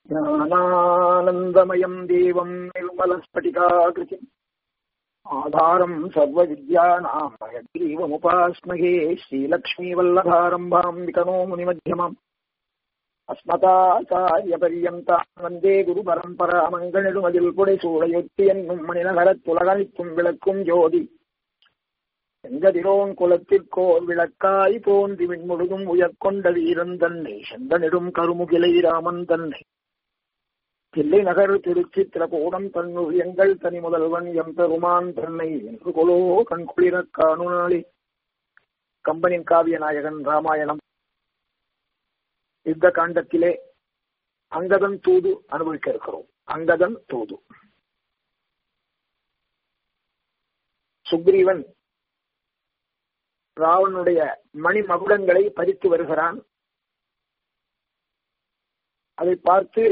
ज्ञानानन्दमयम् देवम् निर्मलस्फटिकाकृतिम् आधारम् सर्वविद्यानाम् हयग्रीवमुपास्महे श्रीलक्ष्मीवल्लभारम्भाम् विकनो मुनिमध्यमम् अस्मताचार्यपर्यन्ताम् वन्दे குருபரம்பராமங்கனிடுமதில் புடைசூடையொத்தி என்னும் மணிநகரத் துலகனித்தும் விளக்கும் ஜோதி செங்கதிரோன் குலத்திற்கோர் விளக்காய் தோன்றி விண்முழுதும் உயர்கொண்ட வீரன் தன்னை செந்தனிடும் கருமுகிலை ராமன் தன்னை தில்லை நகர் திருச்சித்திரகூடம் தன்னுள் எங்கள் தனி முதல்வன் எம் பெருமான் தன்னை என்று கொலோ கண்குளிரக் காணுநாளே கம்பனின் காவிய நாயகன் ராமாயணம் யுத்த காண்டத்திலே அங்கதன் தூது அனுபவிக்க இருக்கிறோம் அங்கதன் தூது சுக்ரீவன் ராவனுடைய மணிமகுடங்களை பறித்து வருகிறான் அதை பார்த்து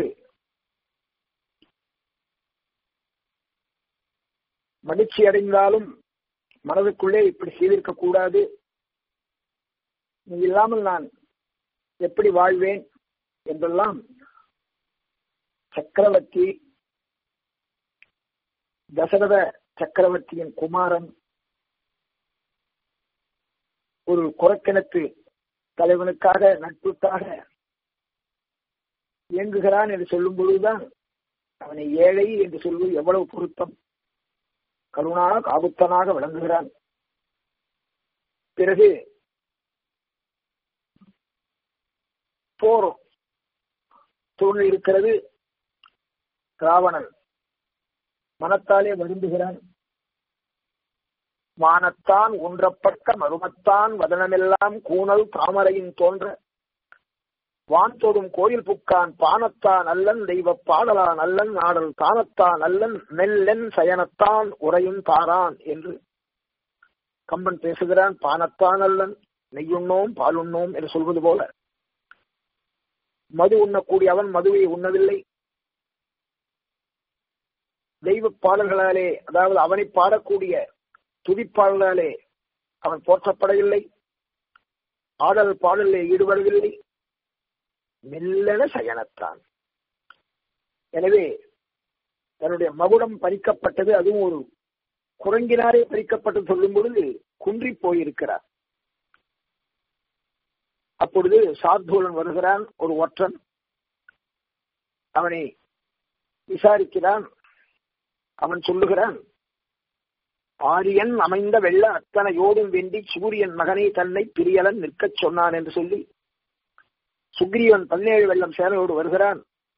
மகிழ்ச்சி அடைந்தாலும் மனதுக்குள்ளே இப்படி செய்திருக்க கூடாது நீ இல்லாமல் நான் எப்படி வாழ்வேன் என்றெல்லாம் சக்கரவர்த்தி தசரத சக்கரவர்த்தியின் குமாரன் ஒரு குரக்கிணத்து தலைவனுக்காக நட்புக்காக இயங்குகிறான் என்று சொல்லும் பொழுதுதான் அவனை ஏழை என்று சொல்வது எவ்வளவு பொருத்தம் கருணா காபுத்தனாக விளங்குகிறான் பிறகு போரும் தோன்றி இருக்கிறது ராவணன் மனத்தாலே வருந்துகிறான் வானத்தான் ஒன்றப்பட்ட மருமத்தான் வதனமெல்லாம் கூணல் தாமரையின் தோன்ற வான் தொடும் கோயில் புக்கான் பானத்தான் அல்லன் தெய்வ பாடலான் அல்லன் நாடல் தானத்தான் அல்லன் மெல்லென் சயனத்தான் உரையும் தாரான் என்று கம்பன் பேசுகிறான் பானத்தான் அல்லன் நெய்யுண்ணோம் பாலுண்ணோம் என்று சொல்வது போல மது உண்ணக்கூடிய அவன் மதுவை உண்ணவில்லை தெய்வ பாடல்களாலே அதாவது அவனை பாடக்கூடிய துதிப்பாடலாலே அவன் போற்றப்படவில்லை ஆடல் பாடலில் ஈடுபடவில்லை மெல்லன சயனத்தான் எனவே தன்னுடைய மகுடம் பறிக்கப்பட்டது அதுவும் ஒரு குரங்கினாரே பறிக்கப்பட்டு சொல்லும் பொழுது குன்றி போயிருக்கிறார் அப்பொழுது சார்தூலன் வருகிறான் ஒரு ஒற்றன் அவனை விசாரிக்கிறான் அவன் சொல்லுகிறான் ஆரியன் அமைந்த வெள்ள அத்தனையோடும் வேண்டி சூரியன் மகனை தன்னை பிரியலன் நிற்கச் சொன்னான் என்று சொல்லி சுக்ரீவன் பதினேழு வெள்ளம் சேனையோடு வருகிறான்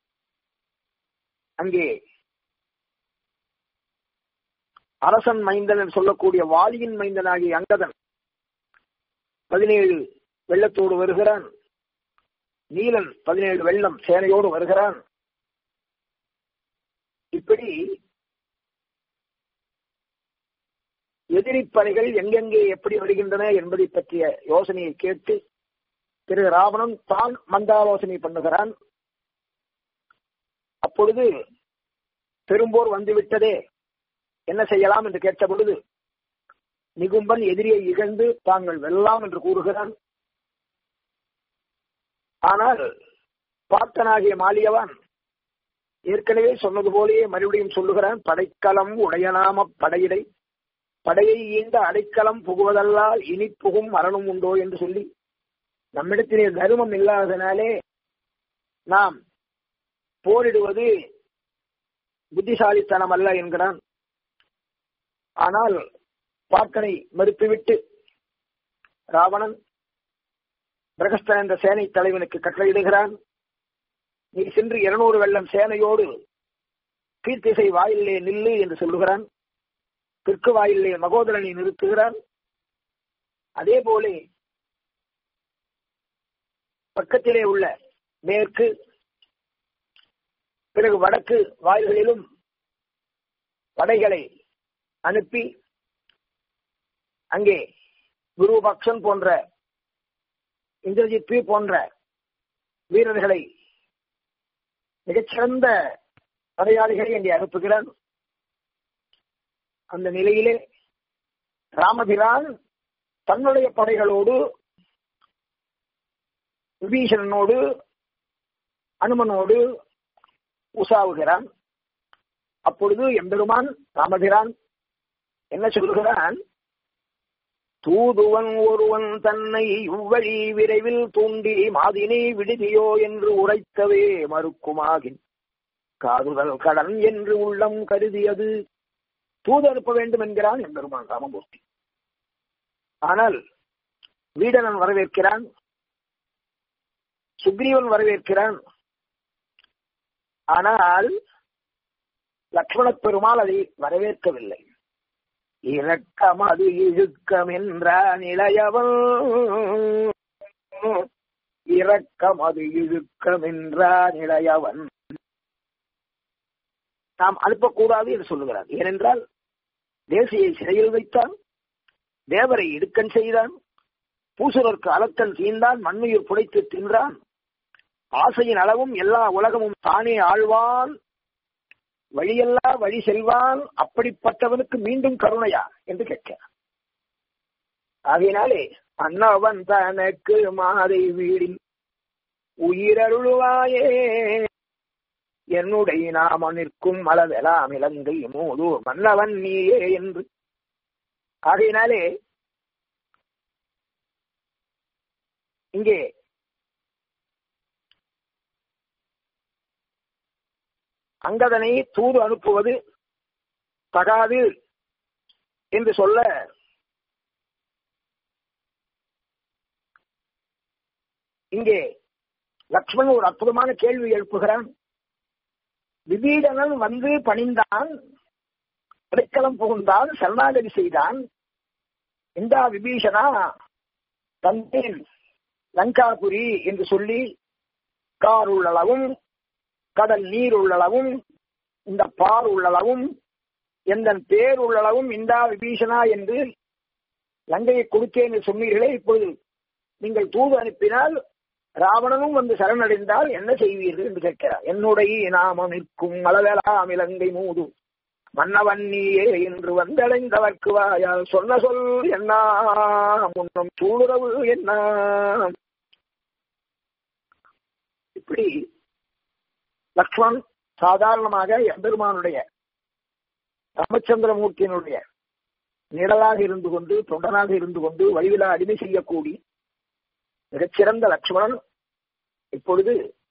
அங்கே அரசன் மைந்தன் என்று சொல்லக்கூடிய வாலியின் மைந்தனாகிய அங்கதன் பதினேழு வெள்ளத்தோடு வருகிறான் நீலன் பதினேழு வெள்ளம் சேனையோடு வருகிறான் இப்படி எதிரிப்படைகள் எங்கெங்கே எப்படி வருகின்றன என்பதை பற்றிய யோசனையை கேட்டு திரு ராவணன் தான் மந்தாலோசனை பண்ணுகிறான் அப்பொழுது பெரும்போர் வந்துவிட்டதே என்ன செய்யலாம் என்று கேட்ட பொழுது நிகும்பன் எதிரியை இகழ்ந்து தாங்கள் வெல்லலாம் என்று கூறுகிறான் ஆனால் பார்த்தனாகிய மாலியவான் ஏற்கனவே சொன்னது போலேயே மறுபடியும் சொல்லுகிறான் படைக்கலம் உடையநாம படையிடை படையை ஈண்ட அடைக்கலம் புகுவதல்லால் இனி புகும் மரணம் உண்டோ என்று சொல்லி நம்மிடத்திலே தர்மம் இல்லாதனாலே நாம் போரிடுவது புத்திசாலித்தனம் அல்ல என்கிறான் ஆனால் பார்க்கனை மறுத்துவிட்டு ராவணன் பிரகஸ்தன் என்ற சேனை தலைவனுக்கு கட்டளையிடுகிறான் நீ சென்று இருநூறு வெள்ளம் சேனையோடு கீர்த்திசை வாயிலே நில்லு என்று சொல்லுகிறான் தெற்கு வாயிலே மகோதரனை நிறுத்துகிறான் அதே போல பக்கத்திலே உள்ள மேற்கு பிறகு வடக்கு வாயில்களிலும் படைகளை அனுப்பி அங்கே குருபக்ஷன் போன்ற இந்திரஜித் போன்ற வீரர்களை மிகச்சிறந்த படையாளிகளை அங்கே அனுப்புகிறான் அந்த நிலையிலே ராமபிரான் தன்னுடைய படைகளோடு விபீஷணனோடு அனுமனோடு உசாவுகிறான் அப்பொழுது எம்பெருமான் ராமபிரான் என்ன சொல்லுகிறான் தூதுவன் ஒருவன் தன்னை இவ்வழி விரைவில் தூண்டி மாதினை விடுதியோ என்று உரைத்தவே மறுக்குமாகின் காதுதல் கடன் என்று உள்ளம் கருதியது தூது அனுப்ப வேண்டும் என்கிறான் எம்பெருமான் ராமமூர்த்தி ஆனால் வீடனன் வரவேற்கிறான் சுக்ரீவன் வரவேற்கிறான் ஆனால் லக்ஷ்மண பெருமாள் அதை வரவேற்கவில்லை இரக்கம் அது இழுக்கம் என்றான் இளையவன் இரக்கம் அது இழுக்கம் என்றான் இளையவன் நாம் அனுப்பக்கூடாது என்று சொல்லுகிறார் ஏனென்றால் தேசியை சிறையில் வைத்தான் தேவரை இடுக்கன் செய்தான் பூசுரருக்கு அலக்கன் தீர்ந்தான் மண்ணுயிர் புடைத்து தின்றான் ஆசையின் அளவும் எல்லா உலகமும் தானே ஆழ்வான் வழியெல்லா வழி செல்வான் அப்படிப்பட்டவனுக்கு மீண்டும் கருணையா என்று கேட்கிறான் ஆகையினாலே அன்னவன் தனக்கு மாதை வீடில் உயிரருளுவாயே என்னுடைய நாம நிற்கும் அளவெலாம் இலங்கை மூதூர் மன்னவன் நீயே என்று ஆகையினாலே இங்கே அங்கதனை தூது அனுப்புவது தகாது என்று சொல்ல இங்கே லக்ஷ்மணன் ஒரு அற்புதமான கேள்வி எழுப்புகிறான் விபீடனன் வந்து பணிந்தான் அடைக்கலம் புகுந்தான் சரணாகதி செய்தான் இந்தா விபீஷனா தந்தேன் லங்காபுரி என்று சொல்லி கார் உள்ளளவும் கடல் நீர் உள்ளளவும் இந்த பார் உள்ளளவும் எந்த பேர் உள்ளளவும் இந்தா விபீஷணா என்று லங்கையை கொடுத்தேன் என்று சொன்னீர்களே இப்பொழுது நீங்கள் தூது அனுப்பினால் ராவணனும் வந்து சரணடைந்தால் என்ன செய்வீர்கள் என்று கேட்கிறார் என்னுடைய நாமம் நிற்கும் அளவெலாம் இலங்கை மூது மன்னவன் நீயே என்று வந்தடைந்தவர்க்கு வாயால் சொன்ன சொல் என்ன முன்னம் சூடுறவு என்ன இப்படி லக்ஷ்மண் சாதாரணமாக எம்பெருமானுடைய ராமச்சந்திரமூர்த்தியினுடைய நிழலாக இருந்து கொண்டு தொண்டனாக இருந்து கொண்டு வழிவிலா அடிமை செய்யக்கூடிய மிகச்சிறந்த லக்ஷ்மணன் இப்பொழுது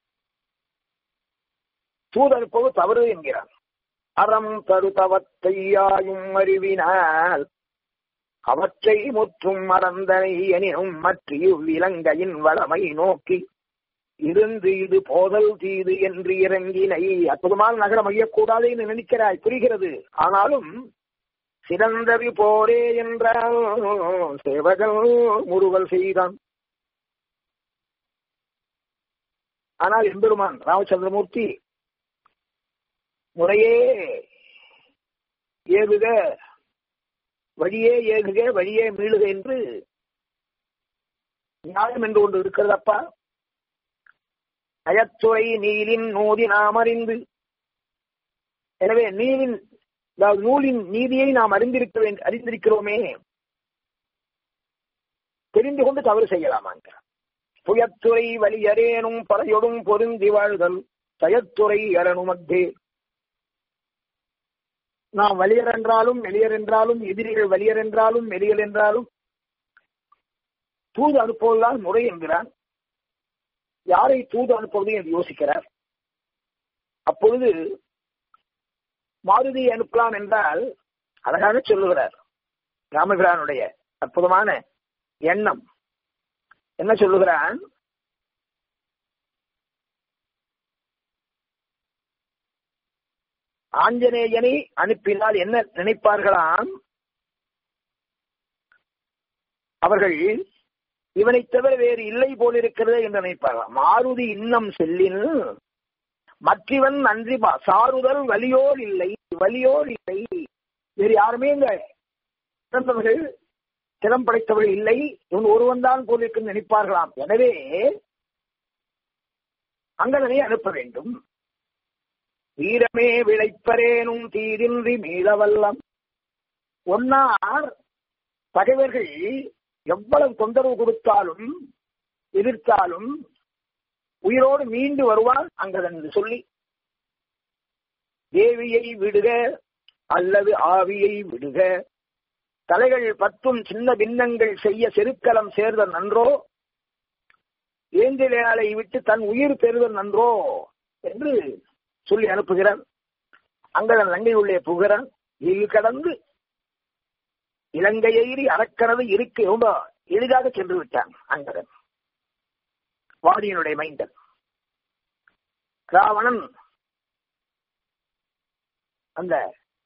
தூதனுப்பது தவறு என்கிறார் அறம் தருதவத்தையாயும் அறிவினால் அவற்றை முற்றும் மறந்தனை எனினும் மற்ற இவ்விலங்கையின் வளமை நோக்கி இருந்து இது போதல் தீது என்று இறங்கினை அற்புதமான நகரம் ஐயக்கூடாது என்று நினைக்கிறாய் புரிகிறது ஆனாலும் சிறந்தது போரே என்றால் சேவகன் முருகல் செய்தான் ஆனால் எம்பெருமான் ராமச்சந்திரமூர்த்தி முறையே ஏகுக வழியே ஏகுக வழியே மீளுக என்று நியாயம் என்று ஒன்று இருக்கிறதப்பா அயத்துறை நீலின் நூதி நாம் அறிந்து எனவே நீலின் அதாவது நூலின் நீதியை நாம் அறிந்திருக்க வேண்டும் அறிந்திருக்கிறோமே தெரிந்து கொண்டு தவறு செய்யலாமாங்க புயத்துறை வலியரேனும் பலையொடும் பொருந்தி வாழ்தல் தயத்துறை அரணுமத்தே நாம் வலியர் என்றாலும் மெலியர் என்றாலும் எதிரிகள் வலியர் என்றாலும் மெலியல் என்றாலும் தூது அனுப்புவதுதான் முறை என்கிறான் யாரை தூது அனுப்புவது என்று யோசிக்கிறார் அப்பொழுது மாருதியை அனுப்பலாம் என்றால் அழகாக சொல்லுகிறார் ராமபிரானுடைய அற்புதமான எண்ணம் என்ன சொல்லுகிறான் ஆஞ்சநேயனை அனுப்பினால் என்ன நினைப்பார்களாம் அவர்கள் இவனை தவிர வேறு இல்லை போலிருக்கிறது என்று நினைப்பார்களாம் மாருதி இன்னம் செல்லின் மற்றவன் நன்றி சாருதல் வலியோர் இல்லை வலியோர் இல்லை வேறு யாருமே இங்க சிறந்தவர்கள் திறம் படைத்தவர்கள் இல்லை இவன் ஒருவன் தான் போலிருக்கு நினைப்பார்களாம் எனவே அங்கதனை அனுப்ப வேண்டும் வீரமே விளைப்பரேனும் தீதின்றி மீளவல்லம் ஒன்னார் பகைவர்கள் எவ்வளவு தொந்தரவு கொடுத்தாலும் எதிர்த்தாலும் உயிரோடு மீண்டு வருவான் அங்கதன் என்று சொல்லி தேவியை விடுக அல்லது ஆவியை விடுக தலைகள் பத்தும் சின்ன பின்னங்கள் செய்ய செருக்கலம் சேர்தல் நன்றோ ஏந்திலையாளை விட்டு தன் உயிர் பெறுதல் நன்றோ என்று சொல்லி அனுப்புகிறான் அங்கதன் லங்கை உள்ளே புகிறான் இல் கடந்து இலங்கையேறி அறக்கனது இருக்க ரொம்ப எளிதாக சென்று விட்டான் அங்கதன் வாடியனுடைய மைந்தன் ராவணன் அந்த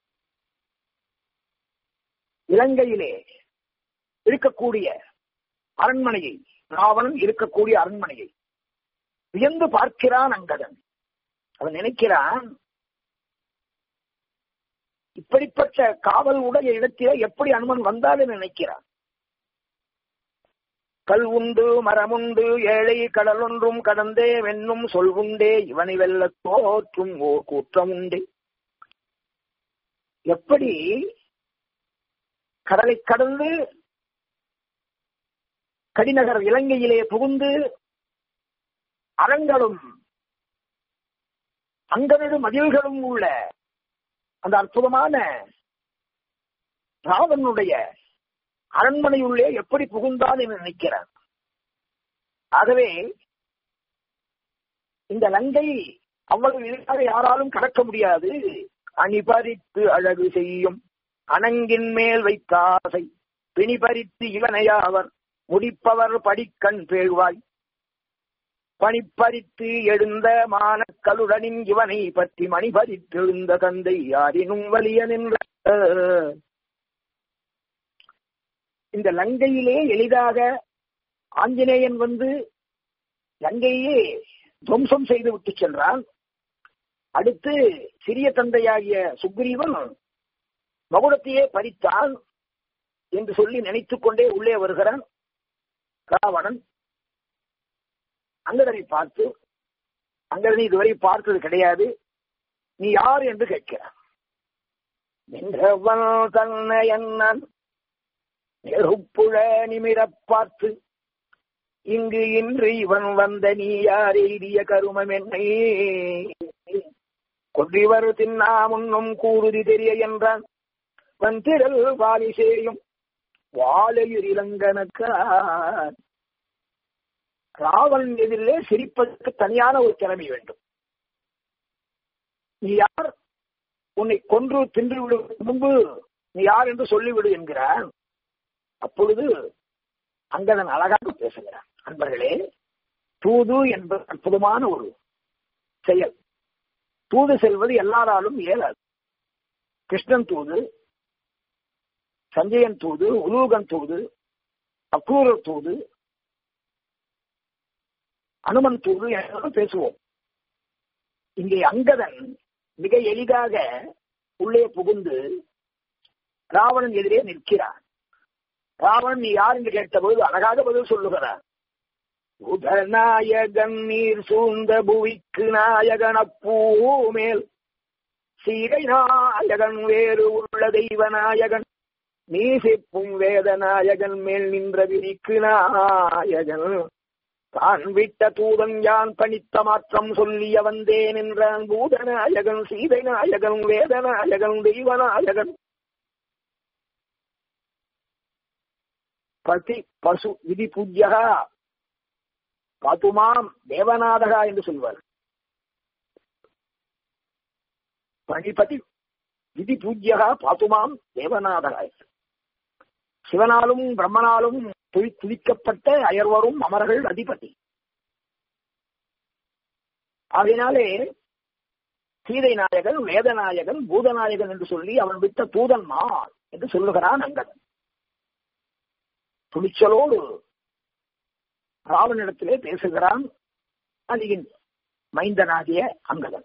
இலங்கையிலே இருக்கக்கூடிய அரண்மனையை ராவணன் இருக்கக்கூடிய அரண்மனையை வியந்து பார்க்கிறான் அங்கதன் அவன் நினைக்கிறான் இப்படிப்பட்ட காவல் உடைய இடத்திலே எப்படி அனுமன் வந்தால் நினைக்கிறான் கல் உண்டு மரமுண்டு ஏழை கடல் ஒன்றும் கடந்தே வெண்ணும் சொல்வுண்டே இவனை வெல்ல தோற்றும் ஓர் கூற்றம் உண்டே எப்படி கடலை கடந்து கடிநகர் இலங்கையிலே புகுந்து அரங்களும் அங்கனது மதில்களும் உள்ள அந்த அற்புதமான ராவனுடைய அரண்மனையுள்ளே எப்படி புகுந்தான் என்று நினைக்கிறான் ஆகவே இந்த லங்கை அவ்வளவு எளிதாக யாராலும் கடக்க முடியாது அணிபறித்து அழகு செய்யும் அணங்கின் மேல் வைத்தாசை பிணிபறித்து இவனையாவர் முடிப்பவர் படிக்கண் பேழ்வாய் பணிப்பறித்து எழுந்த மானக்கலுடனின் இவனை பற்றி மணிபறித்தெழுந்த தந்தை யாரினும் வலிய நின்ற இந்த லங்கையிலே எளிதாக ஆஞ்சநேயன் வந்து லங்கையே துவம்சம் செய்து விட்டு சென்றான் அடுத்து சிறிய தந்தையாகிய சுக்ரீவன் மகுடத்தையே பறித்தான் என்று சொல்லி நினைத்துக் கொண்டே உள்ளே வருகிறான் ராவணன் அங்கதனை பார்த்து அங்கதனை இதுவரை பார்த்தது கிடையாது நீ யார் என்று கேட்கிறான் நின்றவன் தன்னை என்னன் நெருப்புழ நிமிரப் பார்த்து இங்கு இன்று இவன் வந்த நீ யார் எய்திய கருமம் என்னை கொன்றிவர் தின்னா முன்னும் கூறுதி தெரிய என்றான் வந்திரல் வாலி சேயும் வாழையுர் இளங்கனக்கார் ராவன் எதிரிலே சிரிப்பதற்கு தனியான ஒரு திறமை வேண்டும் நீ யார் உன்னை கொன்று தின்று விடு முன்பு நீ யார் என்று சொல்லிவிடு என்கிறான் அப்பொழுது அங்கதன் அழகாக பேசுகிறான் அன்பர்களே தூது என்பது அற்புதமான ஒரு செயல் தூது செல்வது எல்லாராலும் இயலாது கிருஷ்ணன் தூது சஞ்சயன் தூது உலூகன் தூது அக்ரூரர் தூது அனுமன் தூது என்று பேசுவோம் இங்கே அங்கதன் மிக எளிதாக உள்ளே புகுந்து ராவணன் எதிரே நிற்கிறான் ராவணன் நீ யார் என்று கேட்டபோது அழகாக பதில் சொல்லுகிறார் உதநாயகன் நீர் சூழ்ந்த புவிக்கு நாயகன் அப்பூமேல் சீரை நாயகன் வேறு உள்ள தெய்வ நாயகன் நீ செப்பும் வேத நாயகன் மேல் நின்ற விரிக்கு நாயகன் தான் விட்ட தூதன் யான் பணித்த மாற்றம் சொல்லிய வந்தேன் என்றான் பூதநாயகன் சீதை நாயகன் வேதநாயகன் தெய்வநாயகன் பதி பசு விதி பூஜ்யகா பாத்துமாம் தேவநாதகா என்று சொல்வார் பணிபதி விதி பூஜ்யகா பாத்துமாம் தேவநாதகா சிவனாலும் பிரம்மனாலும் துதி துதிக்கப்பட்ட அயர்வரும் அமர்கள் அதிபதி அதனாலே சீதை நாயகன் வேதநாயகன் பூதநாயகன் என்று சொல்லி அவன் விட்ட தூதன் மால் என்று சொல்லுகிறான் அங்கதன் துணிச்சலோடு ராவனிடத்திலே பேசுகிறான் அதிகின் மைந்தனாகிய அங்கதன்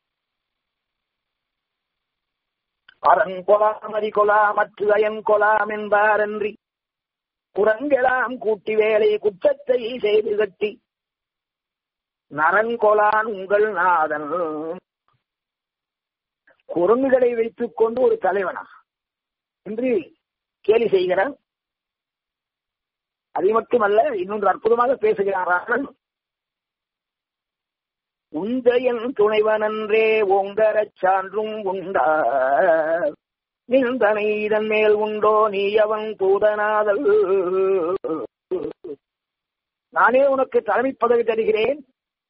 அறங்கொலாம் அரிகொலாம் அற்று அயன் கொலாம் என்பாரன்றி குரங்கெலாம் கூட்டி வேலை குற்றத்தை செய்து கட்டி நரங்கொலான் உங்கள் நாதன் குரங்குகளை வைத்துக் கொண்டு ஒரு தலைவனா என்று கேலி செய்கிறான் அது மட்டுமல்ல இன்னொன்று அற்புதமாக பேசுகிறான் ராவணன் உந்தையன் துணைவனன்றே ஓங்கரச் சான்றும் உண்டா நின்றனை இதன் மேல் உண்டோ நீ அவன் தூதனாதல் நானே உனக்கு தலைமை பதவி தருகிறேன்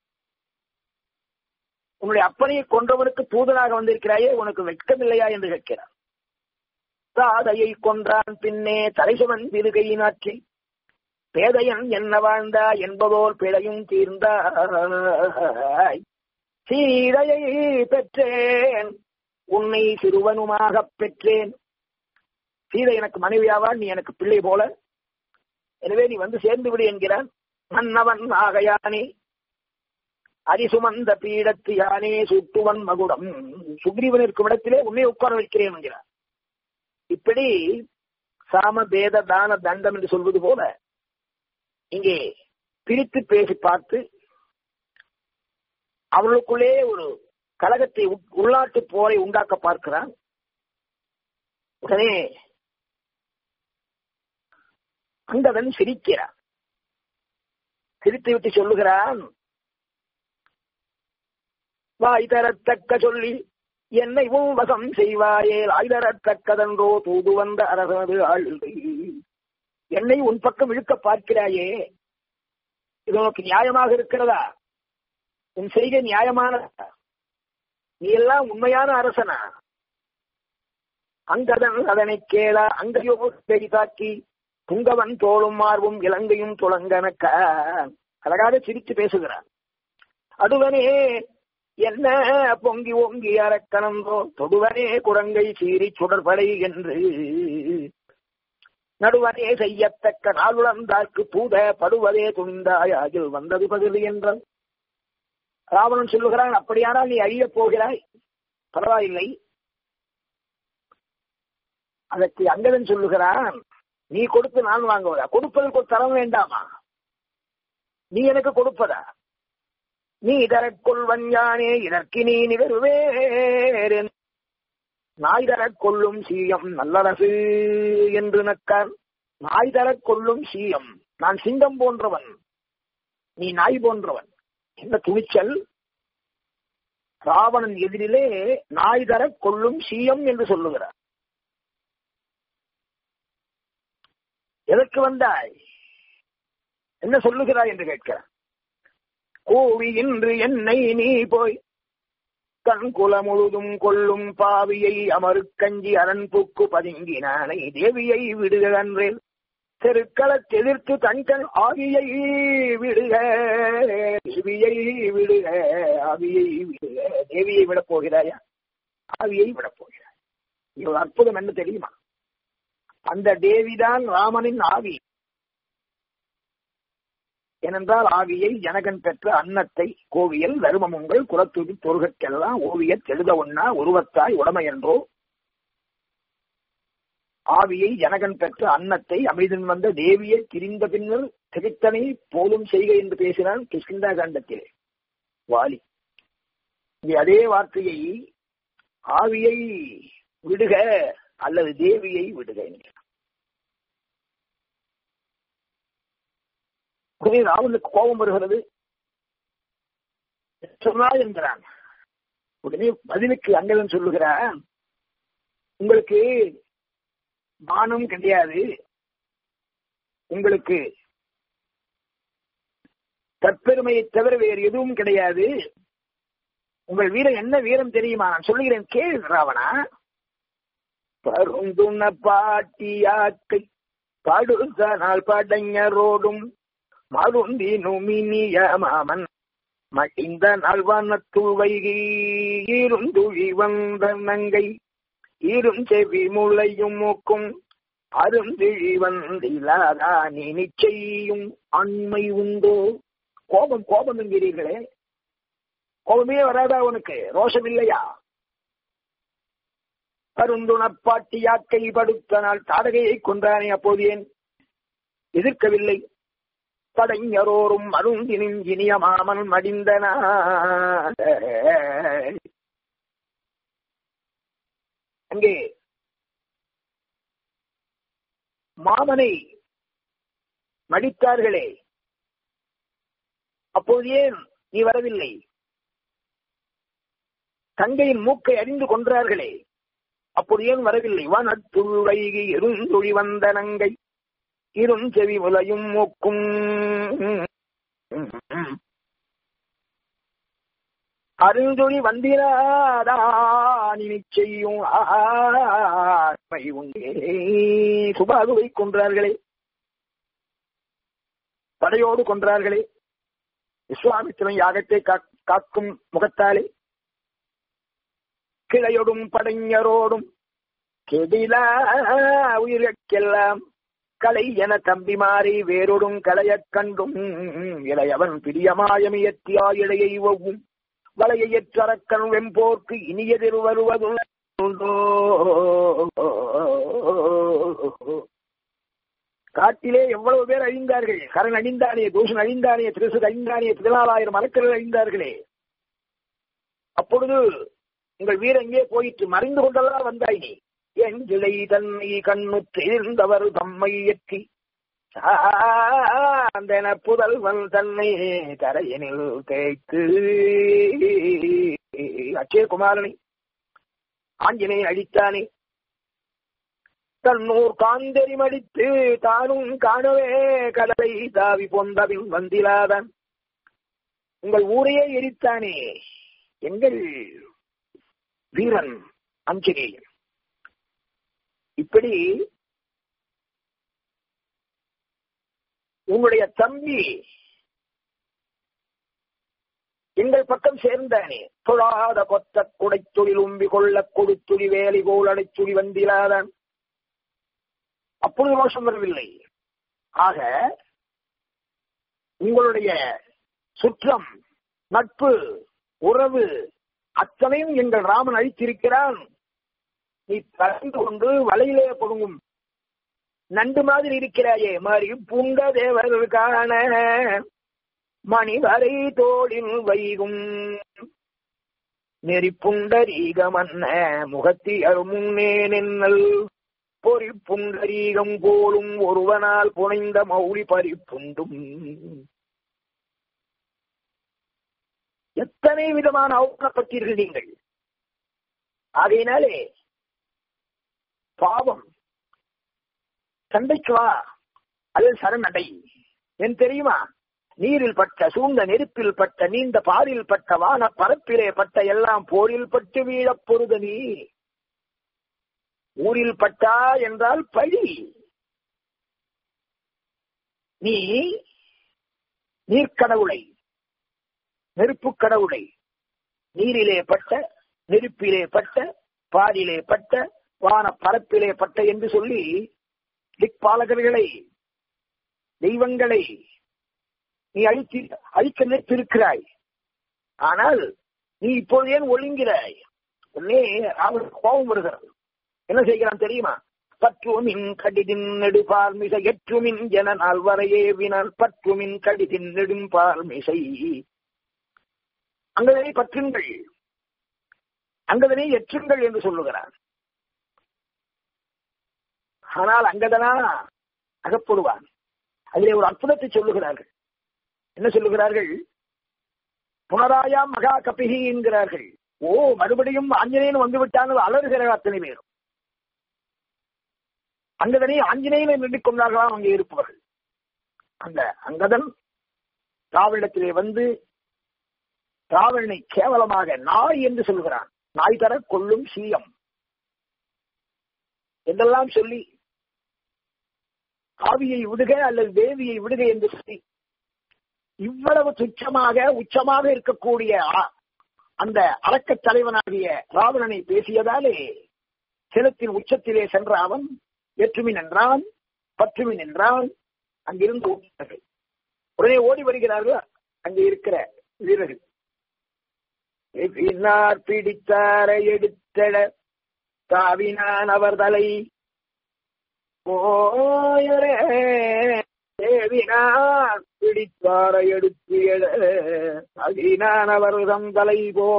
உன்னுடைய அப்பனையை கொன்றவனுக்கு தூதனாக வந்திருக்கிறாயே உனக்கு வெட்கமில்லையா என்று கேட்கிறார் தாதையை கொன்றான் பின்னே தலைசுவன் திருகையினாற்றி பேதையன் என்ன வாழ்ந்தா என்பதோர் பிழையும் தீர்ந்தாய் சீதையை பெற்றேன் உன்னை சிறுவனுமாகப் பெற்றேன் சீதை எனக்கு மனைவியாவான் நீ எனக்கு பிள்ளை போல எனவே நீ வந்து சேர்ந்து விடு என்கிறான் மன்னவன் ஆகையானே அரிசுமந்த பீடத்து யானே சுட்டுவன் மகுடம் சுக்ரீவன் இருக்கும் இடத்திலே உன்னை உட்கார வைக்கிறேன் என்கிறார் இப்படி சாம பேத தான தண்டம் என்று சொல்வது போல இங்கே பிரித்து பேசி பார்த்து அவர்களுக்குள்ளே ஒரு கழகத்தை உள்நாட்டு போரை உண்டாக்க பார்க்கிறான் உடனே அங்கவன் சிரிக்கிறான் சிரித்து விட்டு சொல்லுகிறான் வாய் தரத்தக்க சொல்லி என்னை உன் வசம் செய்வாயே ஆய் தரத்தக்கதன்றோ தூது வந்த அரசனது ஆழ்வை என்னை உன் பக்கம் இழுக்க பார்க்கிறாயே இது உனக்கு நியாயமாக இருக்கிறதா உன் செய்கை நியாயமானதா நீ எல்லாம் உண்மையான அரசனா அங்கதன் அதனை கேளா அங்கையோ தாக்கி புங்கவன் தோளும் மார்பும் இலங்கையும் துளங்கனக்க அழகாக சிரித்து பேசுகிறான் அடுவனே என்ன பொங்கி ஓங்கி அரக்கணந்தோ தொடுவனே குரங்கை சீறி சுடற்படை என்று நடுவனே செய்யத்தக்க நாளுழந்தாக்கு பூத படுவதே துணிந்தாய் அதில் வந்தது பகுதி என்றான் ராவணன் சொல்லுகிறான் அப்படியானால் நீ அழியப் போகிறாய் பரவாயில்லை அதற்கு அங்கதன் சொல்லுகிறான் நீ கொடுத்து நான் வாங்குவதா கொடுப்பதற்கு ஒரு தரம் வேண்டாமா நீ எனக்கு கொடுப்பதா நீ தரக்கொள்வன் யானே இதற்கு நீ நிகழ்வேறு நாய் தரக் கொள்ளும் சீயம் நல்லரசு என்று நக்கான் நாய் தரக் கொள்ளும் சீயம் நான் சிங்கம் போன்றவன் நீ நாய் போன்றவன் என்ன துணிச்சல் ராவணன் எதிரிலே நாய் தரக் கொள்ளும் சீயம் என்று சொல்லுகிறார் எதற்கு வந்தாய் என்ன சொல்லுகிறாய் என்று கேட்கிறார் கோவி இன்று என்னை நீ போய் கண் குல முழுதும் கொள்ளும் பாவியை அமருக்கஞ்சி அரண்புக்கு பதுங்கினானை தேவியை விடுக அன்றேன் தெருக்களத் எதிர்த்து தன்கண் ஆவியை விடுக தேவியை விடுக ஆவியை விடுக தேவியை விடப் போகிறாயா ஆவியை விடப் போகிறாய் இவ்வளவு அற்புதம் என்ன தெரியுமா அந்த தேவிதான் ராமனின் ஆவி ஏனென்றால் ஆவியை ஜனகன் பெற்ற அன்னத்தை கோவியல் தருமமுங்கள் குலத்துடி தொருகற்கெல்லாம் ஓவியத் எழுத ஒன்னா உருவத்தாய் உடமை என்றோ ஆவியை ஜனகன் பெற்ற அன்னத்தை அமிர்தன் வந்த தேவியை திரிந்த பின்னர் திரித்தனை போலும் செய்க என்று பேசினான் கிருஷ்ணா காண்டத்திலே வாலி இங்கே அதே வார்த்தையை ஆவியை விடுக அல்லது தேவியை விடுக என்கிறார் உடனே ராவனுக்கு கோபம் வருகிறது சொன்னால் என்கிறான் உடனே பதிலுக்கு அங்கதன் சொல்லுகிறான் உங்களுக்கு மானம் கிடையாது உங்களுக்கு தற்பெருமையை தவிர வேறு எதுவும் கிடையாது உங்கள் வீரம் என்ன வீரம் தெரியுமா நான் சொல்லுகிறேன் கேள் ராவணா பருந்துண பாட்டியாக்கை படுத்த நாள் படைஞரோடும் மருந்தி நுமினிய மாமன் மடிந்த நல்வனத்துள் வைகி இருந்துழி வந்த நங்கை இரும் செவி முளையும் மூக்கும் அருந்திழி வந்திலாதா நீ நிச்சயும் அண்மை உண்டோ கோபம் கோபம் என்கிறீர்களே கோபமே வராதா உனக்கு ரோஷம் இல்லையா அருந்துணப்பாட்டி யாக்கை படுத்த நாள் தாடகையை கொன்றானே அப்போது ஏன் எதிர்க்கவில்லை படைஞரோரும் அருந்தினும் இனிய மாமன் மடிந்தன அங்கே மாமனை மடித்தார்களே அப்போது ஏன் நீ வரவில்லை தங்கையின் மூக்கை அறிந்து கொன்றார்களே அப்போது ஏன் வரவில்லை வனத்துள் வைகி இருந்தொழி வந்த நங்கை இருஞ்செவி முலையும் மூக்கும் அருந்தொழி வந்திராதானி செய்யும் ஆமை உண்டே சுபாகுவை கொன்றார்களே படையோடு கொன்றார்களே விஸ்வாமித்திரன் யாகத்தை காக்கும் முகத்தாலே கிளையொடும் படைஞரோடும் கெடில உயிர்க்கெல்லாம் கலை என தம்பி மாறி வேறொடும் களையக் கண்டும் இளையவன் பிரியமாயமியத்தியா இடையை ஒவ்வும் வலையற்றரக்கன் வெம்போர்க்கு இனியதிர் வருவதுண்டோ காட்டிலே எவ்வளவு பேர் அழிந்தார்கள் கரண் அழிந்தானே தூஷன் அழிந்தானே திருசு அழிந்தானே பதினாலாயிரம் மரக்கர்கள் அழிந்தார்களே அப்பொழுது உங்கள் வீரன் எங்கே போயிட்டு மறைந்து கொண்டெல்லாம் வந்தாய் நீ என் கிளை தன்னை கண்ணுற்றிருந்தவர் தம்மை எற்றி சாந்தன புதல்வன் தன்னை கரையனில் தேய்த்து அச்சயகுமாரனை ஆஞ்சநேயன் அழித்தானே தன்னூர் காந்தெறிமடித்து தானும் காணவே கடலை தாவி பொந்தபின் வந்திலாதான் உங்கள் ஊரையே எரித்தானே எங்கள் வீரன் அஞ்சனேயன் இப்படி உங்களுடைய தம்பி எங்கள் பக்கம் சேர்ந்தானே தொழாத கொத்த குடைத்துளில் உம்பி கொள்ள கொடுத்துளி வேலை போல் அடைச்சுளி வந்திலாதான் அப்பொழுது ரோஷம் வரவில்லை ஆக உங்களுடைய சுற்றம் நட்பு உறவு அத்தனையும் எங்கள் ராமன் அழித்திருக்கிறான் நீ கலந்து கொண்டு வலையிலே கொடுங்கும் நண்டு மாதிரி இருக்கிறாயே மாறி புங்க தேவர் காண மணிவரை தோளில் வைகும் நெறிப்புண்டரீக மன்ன முகத்தி அருமுன்னே நின்னல் பொறி புண்டரீகம் போலும் ஒருவனால் புனைந்த மௌலி பறிப்புண்டும் எத்தனை விதமான அவமானப்பட்டீர்கள் நீங்கள் ஆகையினாலே பாவம் சண்டைக்கு வா அது சரணடை என் தெரியுமா நீரில் பட்ட சூழ்ந்த நெருப்பில் பட்ட நீண்ட பாரில் பட்ட வான பரப்பிலே பட்ட எல்லாம் போரில் பட்டு வீழப் பொருத நீ ஊரில் பட்டா என்றால் பழி நீ நீர்க்கடவுளை நெருப்பு கடவுளை நீரிலே பட்ட நெருப்பிலே பட்ட பாரிலே பட்ட வான பரப்பிலே பட்ட என்று சொல்லி திக்பாலகர்களை தெய்வங்களை நீ அழித்து அழிக்க நினைத்திருக்கிறாய் ஆனால் நீ இப்போது ஏன் ஒழுங்கிறாய் உடனே அவனுக்கு கோபம் வருகிறது என்ன செய்கிறான் தெரியுமா பற்றுமின் கடிதின் நெடுபால் மிசை எற்றுமின் ஜன நாள் வரையே வினால் பற்றுமின் கடிதின் நெடும்பால் மிசை அங்கதனை பற்றுங்கள் அங்கதனை எற்றுங்கள் என்று சொல்லுகிறான் ஆனால் அங்கதனா அகப்படுவான் அதிலே ஒரு அற்புதத்தை சொல்லுகிறார்கள் என்ன சொல்லுகிறார்கள் புனராயாம் மகா கபிகி என்கிறார்கள் ஓ மறுபடியும் ஆஞ்சநேயன் வந்து விட்டாங்க அலறுகிற அத்தனை பேரும் அங்கதனை ஆஞ்சநேயனை நின்று கொண்டார்களாம் அங்கே இருப்பவர்கள் அந்த அங்கதன் ராவணத்திலே வந்து ராவணனை கேவலமாக நாய் என்று சொல்கிறான் நாய் தர கொள்ளும் சீயம் என்றெல்லாம் சொல்லி காவியை விடுக அல்லது தேவியை விடுக என்று சொல்லி இவ்வளவு துச்சமாக உச்சமாக இருக்கக்கூடிய அந்த அரக்கத் தலைவனாகிய ராவணனை பேசியதாலே சிலத்தின் உச்சத்திலே சென்ற அவன் வெற்றுமின் என்றான் பற்றுமின் என்றான் அங்கிருந்து ஓடினார்கள் உடனே ஓடி வருகிறார்கள் அங்கே இருக்கிற வீரர்கள் பின்னார் பிடித்தார எடுத்தட தாவினான் அவர் தலை போயரே தேவினார் பிடித்தார எடுத்து எழ அகினான் அவர் தம் தலை போ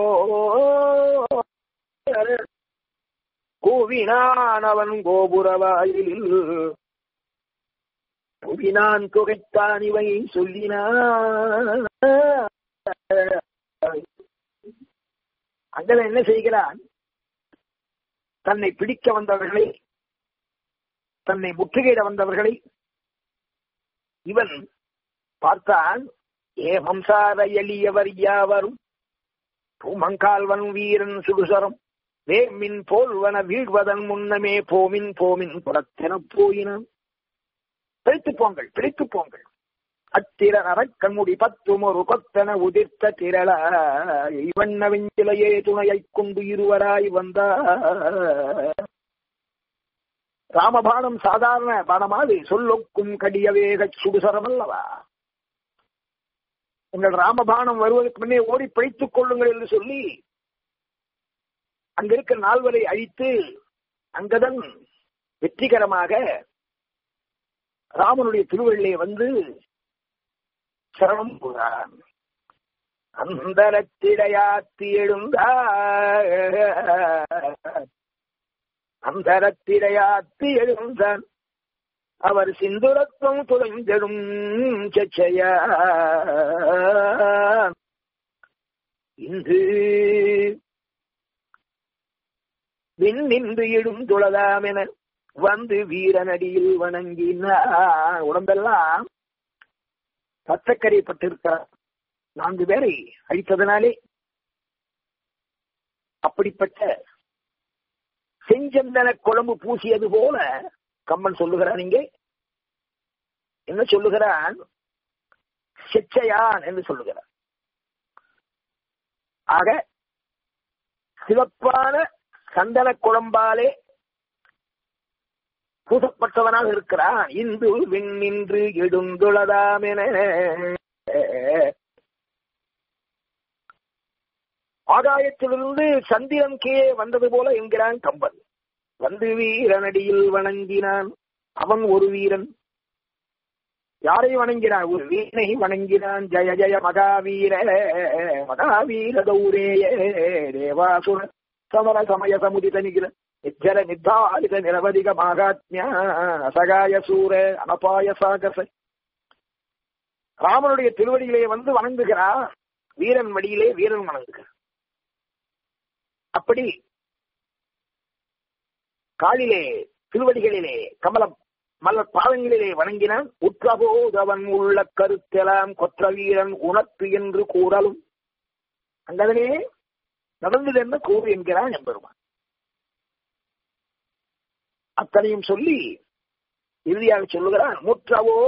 கூவினான் அவன் கோபுரவாயில் புவினான் தொகைத்தான் இவை சொல்லினான் அங்கதன் என்ன செய்கிறான் தன்னை பிடிக்க வந்தவர்களை தன்னை முற்றுகையிட வந்தவர்களை இவன் பார்த்தான் ஏ வம்சார எளியவர் யாவரும் பூமங்கால்வன் வீரன் சுடுசரம் வேமின் போல்வன வீழ்வதன் முன்னமே போமின் போமின் புறத்தென போயினான் பிழைத்து போங்கள் பிழைத்து போங்கள் அத்திர அரக்கண்முடி பத்தும் ஒரு கொத்தன உதிர்த்த திரள இவண்ண வெஞ்சிலையே துணையைக் கொண்டு இருவராய் வந்தா ராமபானம் சாதாரண பானமாது சொல்லொக்கும் கடிய வேக சுடுசரம் அல்லவா உங்கள் ராமபானம் வருவதற்கு முன்னே ஓடி பிழைத்துக் கொள்ளுங்கள் என்று சொல்லி அங்க இருக்கிற நால்வரை அழித்து அங்கதன் வெற்றிகரமாக ராமனுடைய திருவள்ளிலே வந்து சரணம் போகிறான் அந்தரத்திடையாத்தி எழுந்தா அந்தரத்திடையாத்தி எழுந்தான் அவர் சிந்துரத்துவம் துளைந்தெடும் செச்சையா இன்று விண்ணின்று இடும் துளதாம் என வந்து வீரனடியில் வணங்கினார் உடம்பெல்லாம் பச்சக்கரைப்பட்டிருக்கிறார் நான்கு பேரை அழித்ததனாலே அப்படிப்பட்ட செஞ்சந்தன குழம்பு பூசியது போல கம்மன் சொல்லுகிறான் இங்கே என்ன சொல்லுகிறான் செச்சையான் என்று சொல்லுகிறான் ஆக சிவப்பான சந்தன குழம்பாலே பூசப்பட்டவனாக இருக்கிறான் இந்து விண்ணின்று எடுந்துளதாமென ஆகாயத்திலிருந்து சந்திரன் கீழே வந்தது போல என்கிறான் கம்பன் வந்து வீரனடியில் வணங்கினான் அவன் ஒரு வீரன் யாரை வணங்கினான் ஒரு வீரனை வணங்கினான் ஜய ஜய மகாவீர மகாவீர கௌரேய தேவாசுர சமர சமய சமுதித நிகிர நிஜர நிர்தாரித நிரவதிக மாகாத்மியா அசகாய சூர அனபாய சாகச ராமனுடைய திருவடியிலே வந்து வணங்குகிறார் வீரன் வடியிலே வீரன் வணங்குகிறார் அப்படி காலிலே திருவடிகளிலே கமலம் மலர் பாதங்களிலே வணங்கினான் உற்றபோதவன் உள்ள கருத்தெல்லாம் கொற்ற வீரன் உணர்த்து என்று கூறலும் அங்கதனே நடந்தது என்ன கூறு என்கிறான் எம்பெருமான் அத்தனையும் சொல்லி இறுதியாக சொல்லுகிறான் முற்றவோ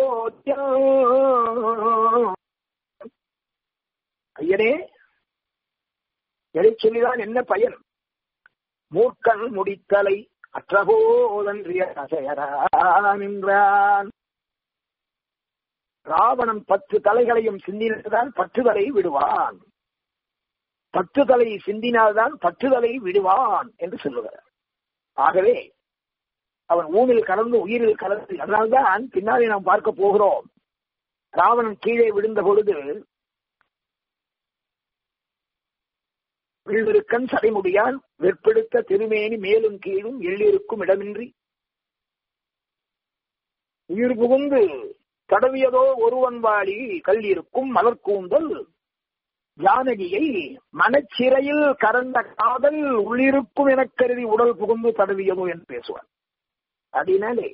ஐயனே எதை சொல்லிதான் என்ன பயன் மூர்க்கன் முடித்தலை அற்றபோதன்றிய நின்றான் ராவணன் பத்து தலைகளையும் சிந்தினதான் பற்றுதலை விடுவான் பத்து தலை சிந்தினால்தான் பற்றுதலை விடுவான் என்று சொல்லுகிறார் ஆகவே அவன் ஊனில் கலந்து உயிரில் கலந்து அதனால்தான் பின்னாலே நாம் பார்க்க போகிறோம் ராவணன் கீழே விழுந்த பொழுது விழுவிருக்கன் சடைமுடியான் வெற்பெடுத்த திருமேனி மேலும் கீழும் எள்ளிருக்கும் இடமின்றி உயிர் புகுந்து தடவியதோ ஒருவன் வாழி கல்லிருக்கும் மலர்கூந்தல் ஜானகியை மனச்சிறையில் கரந்த காதல் உள்ளிருக்கும் எனக் கருதி உடல் புகுந்து தடவியதோ என்று பேசுவார் அதனாலே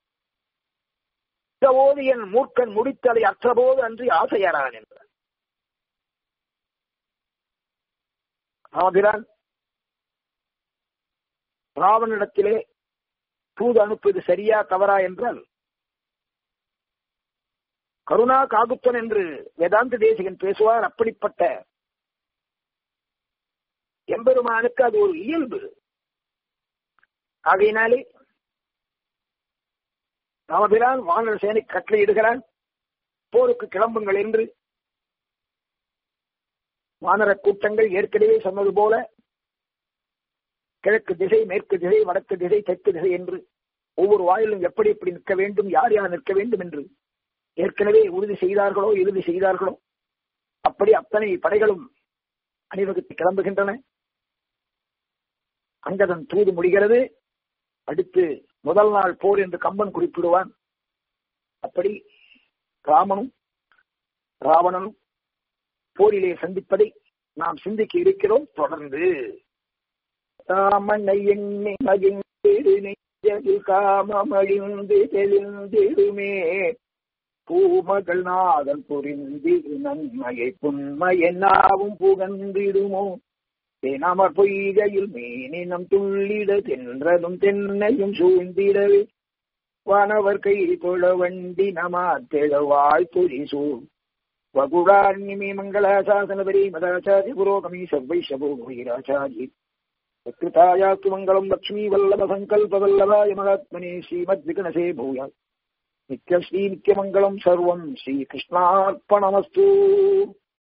போது என் மூர்க்கன் முடித்தலை அற்றபோது அன்றி ஆசையறான் என்றார் ராமபிரான் ராவனிடத்திலே தூது அனுப்புவது சரியா தவறா என்றால் கருணா காகுத்தன் என்று வேதாந்த தேசிகன் பேசுவார் அப்படிப்பட்ட எம்பெருமானுக்கு அது ஒரு இயல்பு ஆகையினாலே ராமபிரான் வானர் சேனை கட்டளையிடுகிறான் போருக்கு கிளம்புங்கள் என்று வானர கூட்டங்கள் ஏற்கனவே சொன்னது போல கிழக்கு திசை மேற்கு திசை வடக்கு திசை தெற்கு திசை என்று ஒவ்வொரு வாயிலும் எப்படி எப்படி நிற்க வேண்டும் யார் யார் நிற்க வேண்டும் என்று ஏற்கனவே உறுதி செய்தார்களோ இறுதி செய்தார்களோ அப்படி அத்தனை படைகளும் அணிவகுத்து கிளம்புகின்றன அங்கதன் தூது முடிகிறது அடுத்து முதல் நாள் போர் என்று கம்பன் குறிப்பிடுவான் அப்படி ராமனும் ராவணனும் போரிலே சந்திப்பதை நாம் சிந்திக்க இருக்கிறோம் தொடர்ந்து தாமனை எண்ணி மகிழ்ந்து நெஞ்சதில் காமமழிந்து தெளிந்திடுமே பூமகள் நாதன் புரிந்திடு நன்மையை புன்மையென்னாவும் புகந்திடுமோ தேனமர் பொய்கையில் மீனினம் துள்ளிட தென்றலும் தென்னையும் சூழ்ந்திடவே வானவர் கை தொழ வண்டி நமாத்தெழவாய் துரிசூ வகுடான்யமி மங்களாசாசனபரி மதாச்சாரி புரோகமி சர்வைஷபோ வீராச்சாரி சத்கிருதாயாஸ்து மங்களம் லக்ஷ்மீ வல்லப சங்கல்ப வல்லபாய மகாத்மனே ஸ்ரீமத் விகணசே பூயாத் நித்ய ஸ்ரீ நித்யமங்கலம் சர்வம் ஸ்ரீகிருஷ்ணார்ப்பணமஸ்து